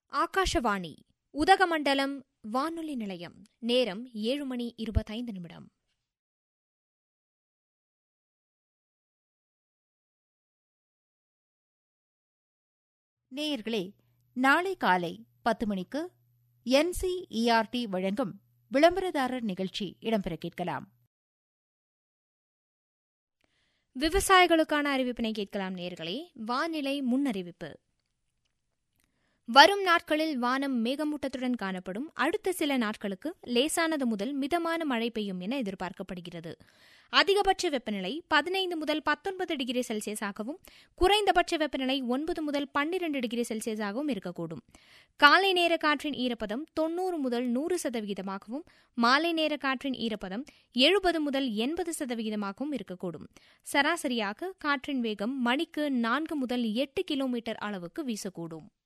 ஆகாஷவாணி உதகமண்டலம் வானொலி நிலையம் நேரம் ஏழு மணி இருபத்தைந்து நிமிடம் நேயர்களே நாளை காலை பத்து மணிக்கு என்சிஇஆர்டி வழங்கும் விளம்பரதாரர் நிகழ்ச்சி இடம்பெற கேட்கலாம் விவசாயிகளுக்கான அறிவிப்பினை கேட்கலாம் நேர்களே வானிலை முன்னறிவிப்பு வரும் நாட்களில் வானம் மேகமூட்டத்துடன் காணப்படும் அடுத்த சில நாட்களுக்கு லேசானது முதல் மிதமான மழை பெய்யும் என எதிர்பார்க்கப்படுகிறது அதிகபட்ச வெப்பநிலை பதினைந்து முதல் பத்தொன்பது டிகிரி செல்சியஸாகவும் குறைந்தபட்ச வெப்பநிலை ஒன்பது முதல் பன்னிரண்டு டிகிரி செல்சியஸாகவும் இருக்கக்கூடும் காலை நேர காற்றின் ஈரப்பதம் தொன்னூறு முதல் நூறு சதவிகிதமாகவும் மாலை நேர காற்றின் ஈரப்பதம் எழுபது முதல் எண்பது சதவிகிதமாகவும் இருக்கக்கூடும் சராசரியாக காற்றின் வேகம் மணிக்கு நான்கு முதல் எட்டு கிலோமீட்டர் அளவுக்கு வீசக்கூடும்